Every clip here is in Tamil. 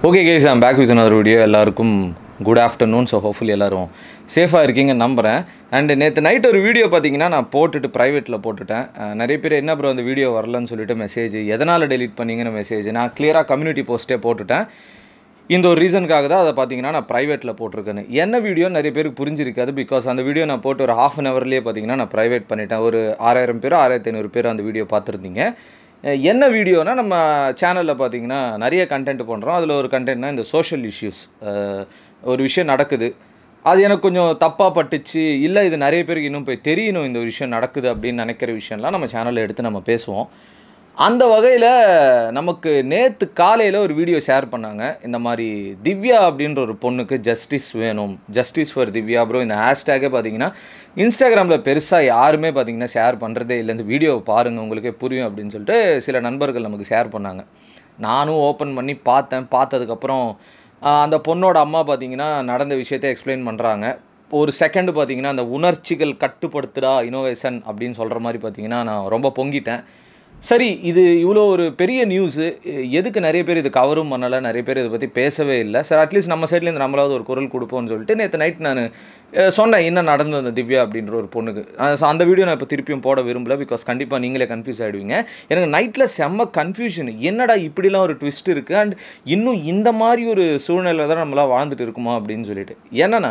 okay guys I'm back with another video எல்லாருக்கும் குட் ஆஃப்டர்நூன் ஸோ ஹோப்ஃபுல்லி எல்லாரும் சேஃபாக இருக்கீங்கன்னு நம்புகிறேன் அண்ட் நேற்று நைட் ஒரு வீடியோ பார்த்தீங்கன்னா நான் போட்டுட்டு ப்ரைவேட்டில் போட்டுட்டேன் அஹ் நிறைய பேர் என்ன ப்ரோ அந்த வீடியோ வரலன்னு சொல்லிட்டு மெசேஜ் எதனால் டெலீட் பண்ணீங்கன்னு மெசேஜ் நான் கிளியராக கம்யூனிட்டி போஸ்ட்டே போட்டுட்டேன் இந்த ஒரு ரீசனுக்காக தான் அதை பார்த்தீங்கன்னா நான் ப்ரைவேட்டில் போட்டிருக்கேன்னு என்ன வீடியோ நிறைய பேருக்கு புரிஞ்சிருக்காது பிகாஸ் அந்த வீடியோ நான் போட்டு ஒரு ஹாஃப் அன் ஹவர்லேயே பார்த்தீங்கன்னா நான் ப்ரைவேட் பண்ணிட்டேன் ஒரு ஆறாயிரம் பேர் ஆறாயிரத்தி ஐநூறு பேர் அந்த வீடியோ பார்த்துருந்தீங்க அஹ் என்ன வீடியோனா நம்ம சேனலில் பார்த்தீங்கன்னா நிறைய கண்டென்ட் பண்ணுறோம் அதில் ஒரு கண்டென்ட்னா இந்த சோஷியல் இஷ்யூஸ் ஒரு விஷயம் நடக்குது அது எனக்கு கொஞ்சம் தப்பாக பட்டுச்சு இல்லை இது நிறைய பேருக்கு இன்னும் போய் தெரியணும் இந்த ஒரு விஷயம் நடக்குது அப்படின்னு நினைக்கிற விஷயம்லாம் நம்ம சேனலில் எடுத்து நம்ம பேசுவோம் அந்த வகையில் நமக்கு நேற்று காலையில் ஒரு வீடியோ ஷேர் பண்ணாங்க இந்த மாதிரி திவ்யா அப்படின்ற ஒரு பொண்ணுக்கு ஜஸ்டிஸ் வேணும் ஜஸ்டிஸ் ஃபார் திவ்யா ப்ரோ இந்த ஹேஷ்டேக்கே பார்த்தீங்கன்னா இன்ஸ்டாகிராமில் பெருசாக யாருமே பார்த்தீங்கன்னா ஷேர் பண்ணுறதே இல்லை இந்த வீடியோவை பாருங்கள் உங்களுக்கே புரியும் அப்படின்னு சொல்லிட்டு சில நண்பர்கள் நமக்கு ஷேர் பண்ணாங்க நானும் ஓப்பன் பண்ணி பார்த்தேன் பார்த்ததுக்கப்புறம் ஆஹ், அந்த பொண்ணோட அம்மா பார்த்தீங்கன்னா நடந்த விஷயத்தை எக்ஸ்பிளைன் பண்ணுறாங்க ஒரு செகண்ட் பார்த்தீங்கன்னா அந்த உணர்ச்சிகள் கட்டுப்படுத்துடா இனோவேஷன் அப்படின்னு சொல்கிற மாதிரி பார்த்தீங்கன்னா நான் ரொம்ப பொங்கிட்டேன் சரி இது இவ்வளோ ஒரு பெரிய நியூஸு எதுக்கு நிறைய பேர் இது கவரும் பண்ணலை நிறைய பேர் இதை பற்றி பேசவே இல்லை சார் அட்லீஸ்ட் நம்ம சைட்லேருந்து நம்மளாவது ஒரு குரல் கொடுப்போம்னு சொல்லிட்டு நேற்று நைட் நான் அஹ், சொன்னேன் என்ன நடந்தது அந்த திவ்யா அப்படின்ற ஒரு பொண்ணுக்கு அஹ், so அந்த வீடியோ நான் இப்போ திருப்பியும் போட விரும்பல பிகாஸ் கண்டிப்பாக நீங்களே கன்ஃபியூஸ் ஆகிடுவீங்க எனக்கு நைட்டில் செம்ம கன்ஃபியூஷன் என்னடா இப்படிலாம் ஒரு ட்விஸ்ட் இருக்குது அண்ட் இன்னும் இந்த மாதிரி ஒரு சூழ்நிலை தான் நம்மளாம் வாழ்ந்துட்டு இருக்குமா அப்படின்னு சொல்லிட்டு என்னன்னா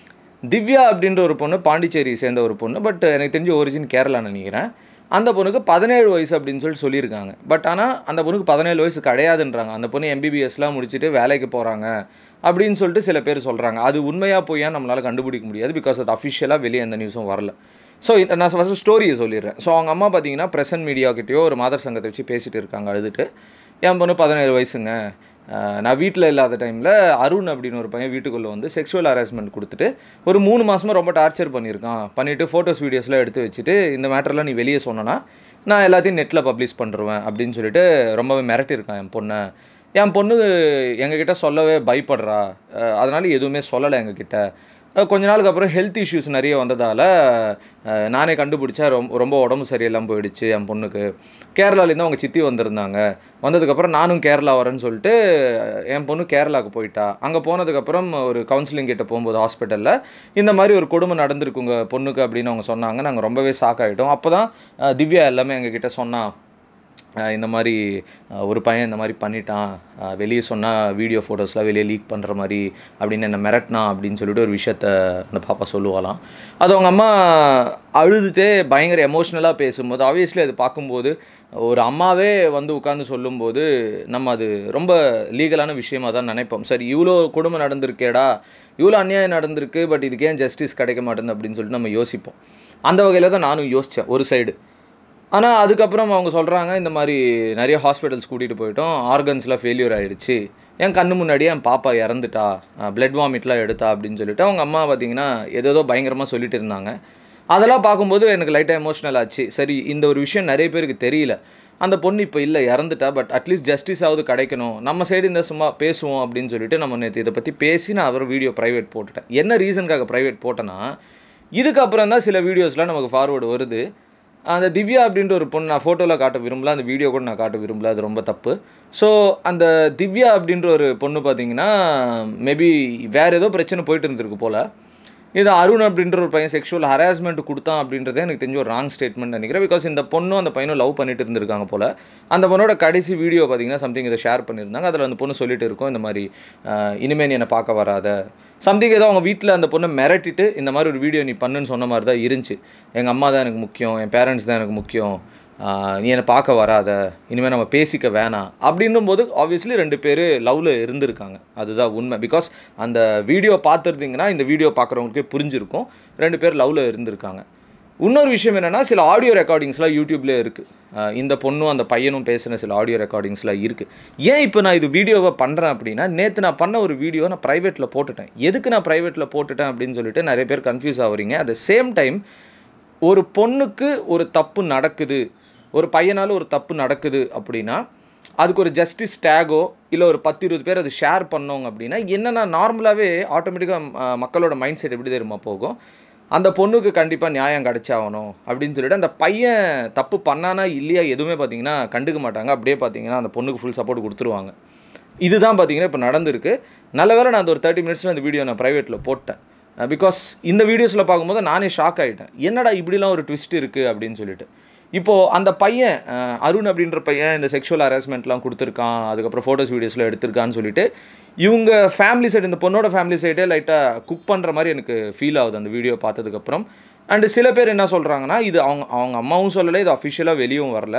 திவ்யா அப்படின்ற ஒரு பொண்ணு பாண்டிச்சேரி சேர்ந்த ஒரு பொண்ணு பட் எனக்கு தெரிஞ்ச ஒரிஜின் கேரளா நினைக்கிறேன் அந்த பொண்ணுக்கு பதினேழு வயசு அப்படின்னு சொல்லி சொல்லியிருக்காங்க பட் ஆனால் அந்த பொண்ணுக்கு பதினேழு வயசு கிடையாதுன்றாங்க அந்த பொண்ணு எம்பிபிஎஸ்லாம் முடிச்சுட்டு வேலைக்கு போகிறாங்க அப்படின்னு சொல்லிட்டு சில பேர் சொல்கிறாங்க அது உண்மையாக போயா நம்மளால் கண்டுபிடிக்க முடியாது பிகாஸ் அது அஃபிஷியலாக வெளியே எந்த நியூஸும் வரல ஸோ நான் ஃபஸ்ட்டு ஸ்டோரியை சொல்லிடுறேன் ஸோ அவங்க அம்மா பார்த்தீங்கன்னா பிரசன்ட் மீடியாக்கிட்டேயோ ஒரு மாதர் சங்கத்தை வச்சு பேசிட்டு இருக்காங்க அழுதுட்டு என் பொண்ணு பதினேழு வயசுங்க அஹ் நான் வீட்டில் இல்லாத டைமில் அருண் அப்படின்னு ஒரு பையன் வீட்டுக்குள்ளே வந்து செக்ஷுவல் ஹராஸ்மெண்ட் கொடுத்துட்டு ஒரு மூணு மாதமாக ரொம்ப டார்ச்சர் பண்ணியிருக்கான் பண்ணிவிட்டு ஃபோட்டோஸ் வீடியோஸ்லாம் எடுத்து வச்சுட்டு இந்த மேட்டர்லாம் நீ வெளியே சொன்னனா நான் எல்லாத்தையும் நெட்டில் பப்ளிஷ் பண்ணுறேன் அப்படின்னு சொல்லிட்டு ரொம்பவே மிரட்டியிருக்கான் என் பொண்ணை என் பொண்ணு எங்ககிட்ட சொல்லவே பயப்படுறா அஹ் அதனால எதுவுமே சொல்லலை எங்ககிட்ட அஹ் கொஞ்ச நாளுக்கு அப்புறம் ஹெல்த் இஷ்யூஸ் நிறைய வந்ததால் அஹ் நானே கண்டுபிடிச்சேன் ரொம்ப ரொம்ப உடம்பு சரியில்லாமல் போயிடுச்சு என் பொண்ணுக்கு கேரளாலேருந்து அவங்க சித்தி வந்திருந்தாங்க வந்ததுக்கப்புறம் நானும் கேரளா வரேன்னு சொல்லிட்டு என் பொண்ணு கேரளாவுக்கு போயிட்டா அங்கே போனதுக்கப்புறம் ஒரு கவுன்சிலிங் கிட்ட போகும்போது ஹாஸ்பிட்டலில் இந்த மாதிரி ஒரு கொடுமை நடந்திருக்கு உங்கள் பொண்ணுக்கு அப்படின்னு அவங்க சொன்னாங்க நாங்கள் ரொம்பவே ஷாக் ஆகிட்டோம் அப்போ தான் திவ்யா எல்லாமே எங்ககிட்ட சொன்னா அஹ் இந்த மாதிரி அஹ் ஒரு பையன் இந்த மாதிரி பண்ணிட்டான் அஹ் வெளியே சொன்னால் வீடியோ ஃபோட்டோஸ்லாம் வெளியே லீக் பண்ணுற மாதிரி அப்படின்னு என்ன மிரட்டினா அப்படின்னு சொல்லிட்டு ஒரு விஷயத்த அந்த பாப்பா சொல்லுவாளாம் அது அவங்க அம்மா அழுதுட்டே பயங்கர எமோஷ்னலாக பேசும்போது ஆப்வியஸ்லி அது பார்க்கும்போது ஒரு அம்மாவே வந்து உட்காந்து சொல்லும்போது நம்ம அது ரொம்ப லீகலான விஷயமா தான் நினைப்போம் சரி இவ்வளோ கொடுமை நடந்திருக்கேடா இவ்வளோ அநியாயம் நடந்திருக்கு பட் இதுக்கு ஏன் ஜஸ்டிஸ் கிடைக்க மாட்டேங்குது அப்படின்னு சொல்லிட்டு நம்ம யோசிப்போம் அந்த வகையில் தான் நானும் யோசித்தேன் ஒரு சைடு ஆனால் அதுக்கப்புறம் அவங்க சொல்கிறாங்க இந்த மாதிரி நிறைய ஹாஸ்பிட்டல்ஸ் கூட்டிகிட்டு போயிட்டோம் ஆர்கன்ஸ்லாம் ஃபெயிலியர் ஆகிடுச்சு என் கண்ணு முன்னாடியே என் பாப்பா இறந்துட்டா பிளட் வாமிட்லாம் எடுத்தா அப்படின்னு சொல்லிட்டு அவங்க அம்மா பார்த்தீங்கன்னா ஏதேதோ பயங்கரமாக சொல்லிட்டு இருந்தாங்க அதெல்லாம் பார்க்கும்போது எனக்கு லைட்டாக எமோஷ்னல் ஆச்சு சரி இந்த ஒரு விஷயம் நிறைய பேருக்கு தெரியல அந்த பொண்ணு இப்போ இல்லை இறந்துட்டா பட் அட்லீஸ்ட் ஜஸ்டிஸாவது கிடைக்கணும் நம்ம சைடு இந்த சும்மா பேசுவோம் அப்படின்னு சொல்லிட்டு நம்ம நேற்று இதை பற்றி பேசி நான் அப்புறம் வீடியோ ப்ரைவேட் போட்டுட்டேன் என்ன ரீசனுக்காக ப்ரைவேட் போட்டேன்னா இதுக்கப்புறம் தான் சில வீடியோஸ்லாம் நமக்கு ஃபார்வேர்டு வருது அந்த திவ்யா அப்படின்ற ஒரு பொண்ணு நான் ஃபோட்டோவில் காட்ட விரும்பல அந்த வீடியோ கூட நான் காட்ட விரும்பல அது ரொம்ப தப்பு ஸோ அந்த திவ்யா அப்படின்ற ஒரு பொண்ணு பார்த்தீங்கன்னா மேபி வேறு ஏதோ பிரச்சனை போயிட்டு இருந்திருக்கு போல் இது அருண் அப்படின்ற ஒரு பையன் செக்ஷுவல் ஹராஸ்மெண்ட் கொடுத்தான் அப்படின்றதே எனக்கு தெரிஞ்ச ஒரு ராங் ஸ்டேட்மெண்ட் நினைக்கிறேன் பிகாஸ் இந்த பொண்ணும் அந்த பையனும் லவ் பண்ணிட்டு இருந்திருக்காங்க போல் அந்த பொண்ணோட கடைசி வீடியோ பார்த்தீங்கன்னா சம்திங் இதை ஷேர் பண்ணியிருந்தாங்க அதில் அந்த பொண்ணு சொல்லிட்டு இருக்கும் இந்த மாதிரி ஆஹ், இனிமே நீ என்னை பார்க்க வராத சம்திங் ஏதோ அவங்க வீட்டில் அந்த பொண்ணை மிரட்டிட்டு இந்த மாதிரி ஒரு வீடியோ நீ பண்ணுன்னு சொன்ன மாதிரி தான் இருந்துச்சு எங்கள் அம்மா தான் எனக்கு முக்கியம் என் பேரண்ட்ஸ் தான் எனக்கு முக்கியம் ஆஹ், நீ என்னை பார்க்க வராத இனிமேல் நம்ம பேசிக்க வேணாம் அப்படின்னும் போது ஆப்வியஸ்லி ரெண்டு பேர் லவ்வில் இருந்திருக்காங்க அதுதான் உண்மை பிகாஸ் அந்த வீடியோ பார்த்துருந்தீங்கன்னா இந்த வீடியோ பார்க்குறவங்களுக்கே புரிஞ்சிருக்கும் ரெண்டு பேர் லவ்வில் இருந்திருக்காங்க இன்னொரு விஷயம் என்னென்னா சில ஆடியோ ரெக்கார்டிங்ஸ்லாம் யூடியூப்லேயே இருக்குது இந்த பொண்ணும் அந்த பையனும் பேசின சில ஆடியோ ரெக்கார்டிங்ஸ்லாம் இருக்குது ஏன் இப்போ நான் இது வீடியோவை பண்ணுறேன் அப்படின்னா நேற்று நான் பண்ண ஒரு வீடியோ நான் ப்ரைவேட்டில் போட்டுட்டேன் எதுக்கு நான் ப்ரைவேட்டில் போட்டுட்டேன் அப்படின்னு சொல்லிட்டு நிறைய பேர் கன்ஃபியூஸ் ஆகுறீங்க அட் த சேம் டைம் ஒரு பொண்ணுக்கு ஒரு தப்பு நடக்குது ஒரு பையனால் ஒரு தப்பு நடக்குது அப்படின்னா அதுக்கு ஒரு ஜஸ்டிஸ் டேகோ இல்லை ஒரு பத்து இருபது பேர் அது ஷேர் பண்ணோங்க அப்படின்னா என்னென்னா நார்மலாகவே ஆட்டோமேட்டிக்காக மக்களோட மைண்ட் செட் எப்படி தெரியுமா போகும் அந்த பொண்ணுக்கு கண்டிப்பாக நியாயம் கிடைச்சாகணும் அப்படின்னு சொல்லிட்டு அந்த பையன் தப்பு பண்ணானா இல்லையா எதுவுமே பார்த்தீங்கன்னா கண்டுக்க மாட்டாங்க அப்படியே பார்த்தீங்கன்னா அந்த பொண்ணுக்கு ஃபுல் சப்போர்ட் கொடுத்துருவாங்க இதுதான் பார்த்தீங்கன்னா இப்போ நடந்திருக்கு நல்ல வேளை நான் அந்த ஒரு தேர்ட்டி மினிட்ஸில் அந்த வீடியோ நான் ப்ரைவேட்டில் போட்டேன் பிகாஸ் இந்த வீடியோஸில் பார்க்கும்போது நானே ஷாக் ஆகிட்டேன் என்னடா இப்படிலாம் ஒரு ட்விஸ்ட் இருக்குது அப்படின்னு சொல்லிட்டு இப்போது அந்த பையன் அஹ், அருண் அப்படின்ற பையன் இந்த செக்ஷுவல் ஹராஸ்மெண்ட்லாம் கொடுத்துருக்கான் அதுக்கப்புறம் ஃபோட்டோஸ் வீடியோஸில் எடுத்திருக்கான்னு சொல்லிட்டு இவங்க ஃபேமிலி சைடு இந்த பொண்ணோட ஃபேமிலி சைடே லைட்டாக குக் பண்ணுற மாதிரி எனக்கு ஃபீல் ஆகுது அந்த வீடியோ பார்த்ததுக்கப்புறம் அண்டு சில பேர் என்ன சொல்கிறாங்கன்னா இது அவங்க அவங்க அம்மாவும் சொல்லலை இது அஃபிஷியலாக வெளியும் வரல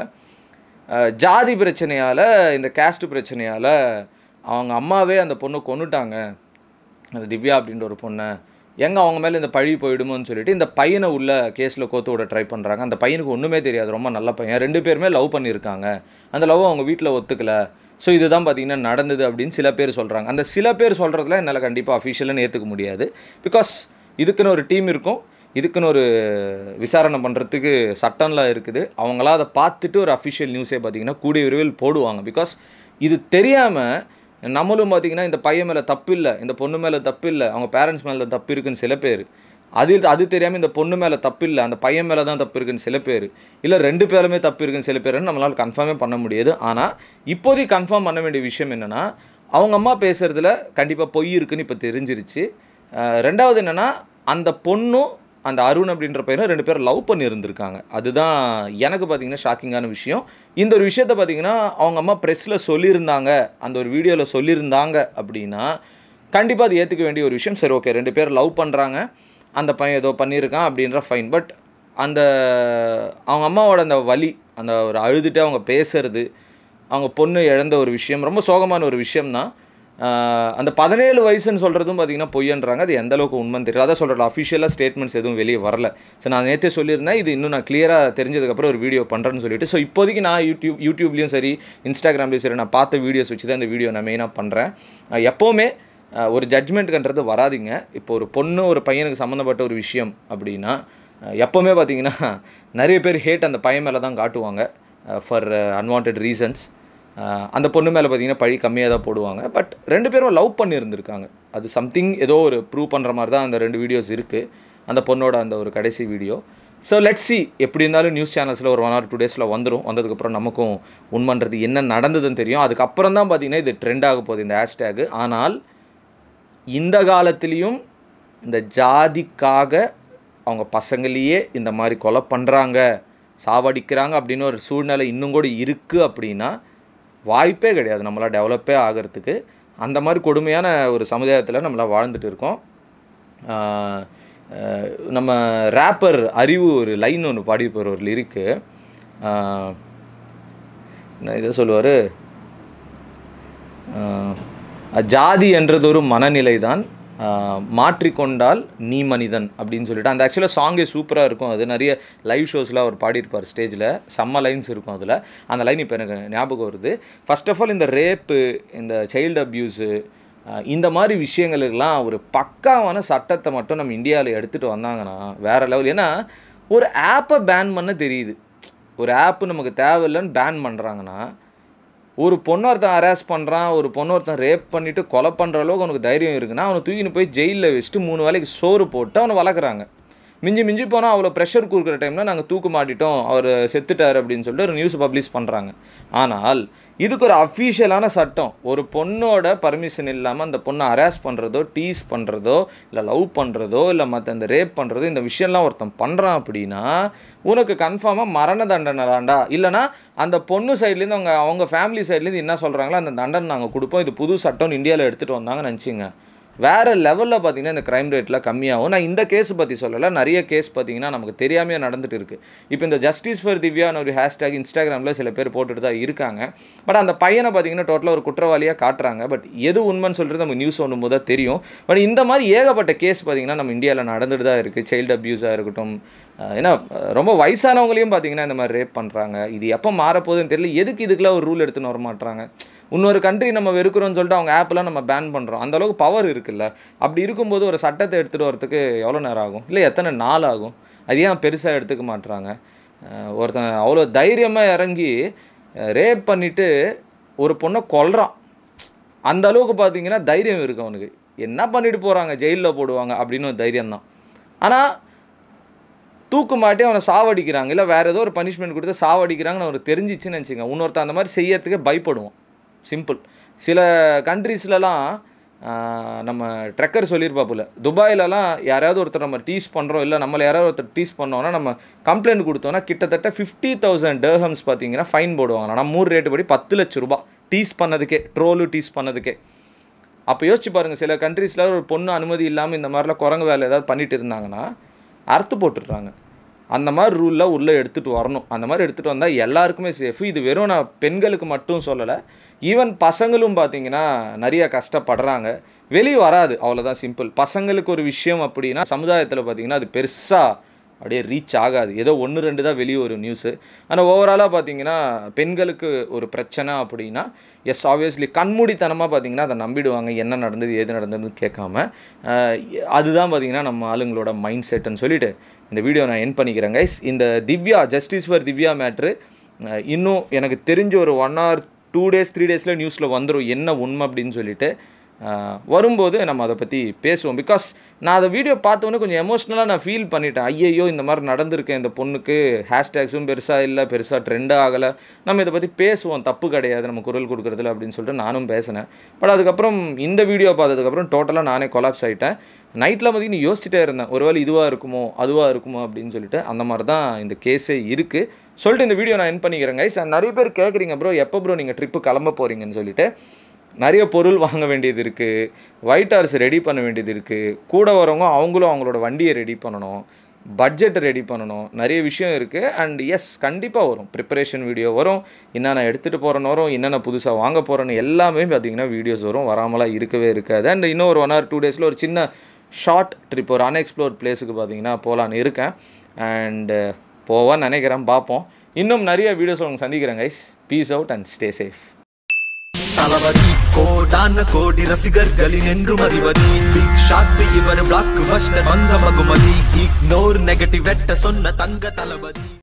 அஹ், ஜாதி பிரச்சனையால் இந்த கேஸ்ட் பிரச்சனையால் அவங்க அம்மாவே அந்த பொண்ணை கொன்னுட்டாங்க அந்த திவ்யா அப்படின்ற ஒரு பொண்ணை எங்கே அவங்க மேலே இந்த பழி போயிடுமோன்னு சொல்லிட்டு இந்த பையனை உள்ள கேஸில் கோத்து விட ட்ரை பண்ணுறாங்க அந்த பையனுக்கு ஒன்றுமே தெரியாது ரொம்ப நல்ல பையன் ரெண்டு பேருமே லவ் பண்ணியிருக்காங்க அந்த லவ் அவங்க வீட்டில் ஒத்துக்கல ஸோ இதுதான் பார்த்தீங்கன்னா நடந்தது அப்படின்னு சில பேர் சொல்கிறாங்க அந்த சில பேர் சொல்கிறதுல என்னால் கண்டிப்பாக அஃபிஷியலாக ஏற்றுக்க முடியாது பிகாஸ் இதுக்குன்னு ஒரு டீம் இருக்கும் இதுக்குன்னு ஒரு விசாரணை பண்ணுறதுக்கு சட்டம்லாம் இருக்குது அவங்களா அதை பார்த்துட்டு ஒரு அஃபிஷியல் நியூஸே பார்த்தீங்கன்னா கூடிய விரைவில் போடுவாங்க பிகாஸ் இது தெரியாமல் நம்மளும் பார்த்தீங்கன்னா இந்த பையன் மேலே தப்பு இல்லை இந்த பொண்ணு மேலே தப்பு இல்லை அவங்க பேரண்ட்ஸ் மேலே தப்பு இருக்குன்னு சில பேர் அது அது தெரியாமல் இந்த பொண்ணு மேலே தப்பு இல்லை அந்த பையன் மேலே தான் தப்பு இருக்குன்னு சில பேர் இல்லை ரெண்டு பேருமே தப்பு இருக்குன்னு சில பேருன்னு நம்மளால் கன்ஃபார்மே பண்ண முடியாது ஆனால் இப்போதைக்கு கன்ஃபார்ம் பண்ண வேண்டிய விஷயம் என்னென்னா அவங்க அம்மா பேசுகிறதுல கண்டிப்பாக பொய் இருக்குன்னு இப்போ தெரிஞ்சிருச்சு அஹ் ரெண்டாவது என்னென்னா அந்த பொண்ணும் அந்த அருண் அப்படின்ற பையனும் ரெண்டு பேரும் லவ் பண்ணி இருந்திருக்காங்க அதுதான் எனக்கு பார்த்தீங்கன்னா ஷாக்கிங்கான விஷயம் இந்த ஒரு விஷயத்த பார்த்தீங்கன்னா அவங்க அம்மா ப்ரெஸ்ஸில் சொல்லியிருந்தாங்க அந்த ஒரு வீடியோவில் சொல்லியிருந்தாங்க அப்படின்னா கண்டிப்பாக அது ஏற்றுக்க வேண்டிய ஒரு விஷயம் சரி ஓகே ரெண்டு பேர் லவ் பண்ணுறாங்க அந்த பையன் ஏதோ பண்ணியிருக்கான் அப்படின்ற ஃபைன் பட் அந்த அவங்க அம்மாவோட அந்த வலி அந்த ஒரு அழுதுட்டு அவங்க பேசுறது அவங்க பொண்ணு இழந்த ஒரு விஷயம் ரொம்ப சோகமான ஒரு விஷயம்தான் ஆஹ் அந்த பதினேழு வயசுன்னு சொல்கிறதும் பார்த்தீங்கன்னா பொய்யன்றாங்க அது எந்த அளவுக்கு உண்மைன்னு தெரியல அதான் சொல்கிறேன் அஃபிஷியலாக ஸ்டேட்மெண்ட்ஸ் எதுவும் வெளியே வரல ஸோ நான் நேற்றே சொல்லியிருந்தேன் இது இன்னும் நான் கிளியராக தெரிஞ்சதுக்கப்புறம் ஒரு வீடியோ பண்ணுறேன்னு சொல்லிட்டு ஸோ இப்போதைக்கு நான் யூடியூப் யூடியூப்லேயும் சரி இன்ஸ்டாகிராம்லேயும் சரி நான் பார்த்த வீடியோஸ் வச்சு தான் இந்த வீடியோ நான் மெயினாக பண்ணுறேன் எப்போவுமே ஆஹ் ஒரு ஜட்ஜ்மெண்ட்டுன்றது வராதிங்க இப்போ ஒரு பொண்ணு ஒரு பையனுக்கு சம்மந்தப்பட்ட ஒரு விஷயம் அப்படின்னா ஆஹ் எப்போவுமே பார்த்தீங்கன்னா நிறைய பேர் ஹேட் அந்த பையன் மேலே தான் காட்டுவாங்க ஃபார் அன்வான்ட் ரீசன்ஸ் அந்த பொண்ணு மேலே பார்த்தீங்கன்னா பழி கம்மியாக தான் போடுவாங்க பட் ரெண்டு பேரும் லவ் பண்ணியிருந்திருக்காங்க அது சம்திங் ஏதோ ஒரு ப்ரூவ் பண்ணுற மாதிரி தான் அந்த ரெண்டு வீடியோஸ் இருக்குது அந்த பொண்ணோட அந்த ஒரு கடைசி வீடியோ ஸோ லெட் சி எப்படி இருந்தாலும் நியூஸ் சேனல்ஸில் ஒரு ஒன் ஆர் டூ டேஸில் வந்துடும் வந்ததுக்கப்புறம் நமக்கும் உண்மன்றது என்ன நடந்ததுன்னு தெரியும் அதுக்கப்புறம் தான் பார்த்தீங்கன்னா இது ட்ரெண்ட் ஆக போகுது இந்த ஹேஷ்டேக் ஆனால் இந்த காலத்துலேயும் இந்த ஜாதிக்காக அவங்க பசங்களையே இந்த மாதிரி கொலை பண்ணுறாங்க சாவடிக்கிறாங்க அப்படின்னு ஒரு சூழ்நிலை இன்னும் கூட இருக்குது அப்படின்னா வாய்ப்பே கிடையாது நம்மளால் டெவலப்பே ஆகிறதுக்கு அந்த மாதிரி கொடுமையான ஒரு சமுதாயத்தில் நம்மளால் வாழ்ந்துட்டு இருக்கோம் ஆஹ் ஆஹ் நம்ம ரேப்பர் அறிவு ஒரு லைன் ஒன்று பாடியிருப்பார் ஒரு லிரிக்கு நான் இதை சொல்லுவார் ஜாதி என்றது ஒரு மனநிலை தான் மாற்றிக்கொண்டால் நீ மனிதன் அப்படின்னு சொல்லிட்டு அந்த ஆக்சுவலாக சாங்கே சூப்பராக இருக்கும் அது நிறைய லைவ் ஷோஸில் அவர் பாடியிருப்பார் ஸ்டேஜில் செம்ம லைன்ஸ் இருக்கும் அதில் அந்த லைன் இப்போ எனக்கு ஞாபகம் வருது ஃபர்ஸ்ட் ஆஃப் ஆல் இந்த ரேப்பு இந்த சைல்டு அப்யூஸு இந்த மாதிரி விஷயங்களுக்கெல்லாம் ஒரு பக்காவான சட்டத்தை மட்டும் நம்ம இந்தியாவில் எடுத்துகிட்டு வந்தாங்கன்னா வேறு லெவல் ஏன்னா ஒரு ஆப்பை பேன் பண்ண தெரியுது ஒரு ஆப்பு நமக்கு தேவையில்லைன்னு பேன் பண்ணுறாங்கன்னா ஒரு பொண்ணு ஒருத்தன் அரெஸ்ட் பண்ணுறான் ஒரு பொண்ணு ஒருத்தன் ரேப் பண்ணிவிட்டு கொலை பண்ணுற அளவுக்கு அவனுக்கு தைரியம் இருக்குன்னா அவனை தூக்கின்னு போய் ஜெயிலில் வச்சுட்டு மூணு வேலைக்கு சோறு போட்டு அவனை வளர்க்குறாங்க மிஞ்சி மிஞ்சி போனால் அவ்வளோ ப்ரெஷர் கொடுக்குற டைமில் நாங்கள் தூக்க மாட்டிட்டோம் அவர் செத்துட்டார் அப்படின்னு சொல்லிட்டு ஒரு நியூஸ் பப்ளிஷ் பண்ணுறாங்க ஆனால் இதுக்கு ஒரு அஃபீஷியலான சட்டம் ஒரு பொண்ணோட பர்மிஷன் இல்லாமல் அந்த பொண்ணை அரெஸ்ட் பண்ணுறதோ டீஸ் பண்ணுறதோ இல்லை லவ் பண்ணுறதோ இல்லை மற்ற இந்த ரேப் பண்ணுறதோ இந்த விஷயம்லாம் ஒருத்தன் பண்ணுறான் அப்படின்னா உனக்கு கன்ஃபார்மாக மரண தண்டனை தாண்டா இல்லைனா அந்த பொண்ணு சைட்லேருந்து அவங்க அவங்க ஃபேமிலி சைட்லேருந்து என்ன சொல்கிறாங்களோ அந்த தண்டனை நாங்கள் கொடுப்போம் இது புது சட்டம்னு இந்தியாவில் எடுத்துகிட்டு வந்தாங்கன்னு நினச்சிங்க வேறு லெவலில் பார்த்தீங்கன்னா இந்த க்ரைம் ரேட்டில் கம்மியாகும் நான் இந்த கேஸ் பற்றி சொல்லலை நிறைய கேஸ் பார்த்தீங்கன்னா நமக்கு தெரியாமையே நடந்துட்டு இருக்குது இப்போ இந்த ஜஸ்டிஸ் ஃபார் திவ்யான்னு ஒரு ஹேஷ்டேக் இன்ஸ்டாகிராமில் சில பேர் போட்டுட்டு தான் இருக்காங்க பட் அந்த பையனை பார்த்தீங்கன்னா டோட்டலாக ஒரு குற்றவாளியாக காட்டுறாங்க பட் எது உண்மைன்னு சொல்கிறது நம்ம நியூஸ் ஒன்றும் போது தான் தெரியும் பட் இந்த மாதிரி ஏகப்பட்ட கேஸ் பார்த்தீங்கன்னா நம்ம இந்தியாவில் நடந்துட்டு தான் இருக்குது சைல்டு அப்யூஸாக இருக்கட்டும் அஹ் ஏன்னா அஹ் ரொம்ப வயசானவங்களையும் பார்த்தீங்கன்னா இந்த மாதிரி ரேப் பண்ணுறாங்க இது எப்போ மாறப்போகுதுன்னு தெரியல எதுக்கு இதுக்கெல்லாம் ஒரு ரூல் எடுத்துன்னு வர மாட்றாங்க இன்னொரு கண்ட்ரி நம்ம வெறுக்கிறோம்னு சொல்லிட்டு அவங்க ஆப்லாம் நம்ம பேன் பண்ணுறோம் அந்த அளவுக்கு பவர் இருக்குல்ல அப்படி இருக்கும்போது ஒரு சட்டத்தை எடுத்துகிட்டு வரதுக்கு எவ்வளோ நேரம் ஆகும் இல்லை எத்தனை நாள் ஆகும் அது ஏன் பெருசாக எடுத்துக்க மாட்றாங்க அஹ் ஒருத்தன் அவ்வளோ தைரியமாக இறங்கி ரேப் பண்ணிவிட்டு ஒரு பொண்ணை கொல்றான் அந்த அளவுக்கு பார்த்தீங்கன்னா தைரியம் இருக்கு அவனுக்கு என்ன பண்ணிட்டு போகிறாங்க ஜெயிலில் போடுவாங்க அப்படின்னு ஒரு தைரியம் தான் ஆனால் தூக்கு மாட்டி அவனை சாவடிக்கிறாங்க இல்லை வேறு ஏதோ ஒரு பனிஷ்மெண்ட் கொடுத்து சாவடிக்கிறாங்கன்னு அவனுக்கு தெரிஞ்சிச்சுன்னு வச்சுங்க இன்னொருத்தன் அந்த மாதிரி செய்யறதுக்கே பயப்படுவான் சிம்பிள் சில கண்ட்ரீஸ்லலாம் நம்ம ட்ரெக்கர் சொல்லியிருப்பாப்புல துபாயிலலாம் யாராவது ஒருத்தர் நம்ம டீஸ் பண்ணுறோம் இல்லை நம்மளை யாராவது ஒருத்தர் டீஸ் பண்ணோன்னா நம்ம கம்ப்ளைண்ட் கொடுத்தோன்னா கிட்டத்தட்ட ஃபிஃப்டி தௌசண்ட் டர்ஹம்ஸ் பார்த்தீங்கன்னா ஃபைன் போடுவாங்க நம்ம ஊர் ரேட்டு படி பத்து லட்ச ரூபா டீஸ் பண்ணதுக்கே ட்ரோலு டீஸ் பண்ணதுக்கே அப்போ யோசிச்சு பாருங்கள் சில கண்ட்ரீஸில் ஒரு பொண்ணு அனுமதி இல்லாமல் இந்த மாதிரிலாம் குரங்கு வேலை ஏதாவது பண்ணிட்டு இருந்தாங்கன்னா அறுத்து போட்டுடுறாங்க அந்த மாதிரி ரூலில் உள்ளே எடுத்துகிட்டு வரணும் அந்த மாதிரி எடுத்துகிட்டு வந்தால் எல்லாருக்குமே சேஃபு இது வெறும் நான் பெண்களுக்கு மட்டும் சொல்லலை ஈவன் பசங்களும் பார்த்தீங்கன்னா நிறைய கஷ்டப்படுறாங்க வெளியே வராது அவ்வளோதான் சிம்பிள் பசங்களுக்கு ஒரு விஷயம் அப்படின்னா சமுதாயத்தில் பார்த்தீங்கன்னா அது பெருசாக அப்படியே ரீச் ஆகாது ஏதோ ஒன்று ரெண்டு தான் வெளியே ஒரு நியூஸு ஆனால் ஓவராலாக பார்த்தீங்கன்னா பெண்களுக்கு ஒரு பிரச்சனை அப்படின்னா எஸ் ஆப்வியஸ்லி கண்மூடித்தனமாக பார்த்தீங்கன்னா அதை நம்பிடுவாங்க என்ன நடந்தது ஏது நடந்ததுன்னு கேட்காம அஹ், அதுதான் பார்த்தீங்கன்னா நம்ம ஆளுங்களோட மைண்ட் செட்டுன்னு சொல்லிட்டு இந்த வீடியோ நான் என் பண்ணிக்கிறேன் கைஸ் இந்த Divya justice for Divya matter இன்னும் எனக்கு தெரிஞ்ச ஒரு one or two days three டேஸில் நியூஸில் வந்துடும் என்ன உண்மை அப்படின்னு சொல்லிட்டு ஆஹ் வரும்போது நம்ம அதை பற்றி பேசுவோம் பிகாஸ் நான் அதை வீடியோ பார்த்தோன்னே கொஞ்சம் எமோஷ்னலாக நான் ஃபீல் பண்ணிட்டேன் ஐயையோ இந்த மாதிரி நடந்திருக்கேன் இந்த பொண்ணுக்கு ஹேஷ்டேக்ஸும் பெருசாக இல்லை பெருசாக ட்ரெண்டாக ஆகலை நம்ம இதை பற்றி பேசுவோம் தப்பு கிடையாது நம்ம குரல் கொடுக்குறதுல அப்படின்னு சொல்லிட்டு நானும் பேசினேன் பட் அதுக்கப்புறம் இந்த வீடியோ பார்த்ததுக்கப்புறம் டோட்டலாக நானே கொலாப்ஸ் ஆகிட்டேன் நைட்டில் பார்த்தீங்கன்னா யோசிச்சுட்டே இருந்தேன் ஒருவேளை இதுவாக இருக்குமோ அதுவாக இருக்குமோ அப்படின்னு சொல்லிட்டு அந்த மாதிரி தான் இந்த கேஸே இருக்குது சொல்லிட்டு இந்த வீடியோ நான் என் பண்ணிக்கிறேன் கைஸ் நிறைய பேர் கேட்குறீங்க ப்ரோ எப்போ ப்ரோ நீங்கள் ட்ரிப்பு கிளம்ப போகிறீங்கன்னு சொல்லிட்டு நிறைய பொருள் வாங்க வேண்டியது இருக்குது ஒயிட் ஹார்ஸ் ரெடி பண்ண வேண்டியது இருக்குது கூட வரவங்க அவங்களும் அவங்களோட வண்டியை ரெடி பண்ணணும் பட்ஜெட்டை ரெடி பண்ணணும் நிறைய விஷயம் இருக்குது அண்ட் எஸ் கண்டிப்பாக வரும் ப்ரிப்பரேஷன் வீடியோ வரும் என்னென்ன எடுத்துகிட்டு போகிறேன்னு வரும் என்னென்ன புதுசாக வாங்க போகிறேன்னு எல்லாமே பார்த்தீங்கன்னா வீடியோஸ் வரும் வராமலாம் இருக்கவே இருக்காது அண்ட் இன்னும் ஒரு ஒன் ஆர் டூ டேஸில் ஒரு சின்ன ஷார்ட் ட்ரிப் ஒரு அன்எக்ஸ்ப்ளோர்ட் பிளேஸுக்கு பார்த்தீங்கன்னா போகலான்னு இருக்கேன் அண்டு போவான்னு நினைக்கிறேன் பார்ப்போம் இன்னும் நிறைய வீடியோஸ் உங்களுக்கு சந்திக்கிறேன் guys peace out and stay safe Thalapathy கோடான கோடி ரசிகர்களின் என்றும் அறிவதி பிக் ஷாட் இவர் பிளாக் பஸ்டர் வந்த மகுமதி இக்னோர் நெகட்டிவ் வெட்ட சொன்ன தங்க தளபதி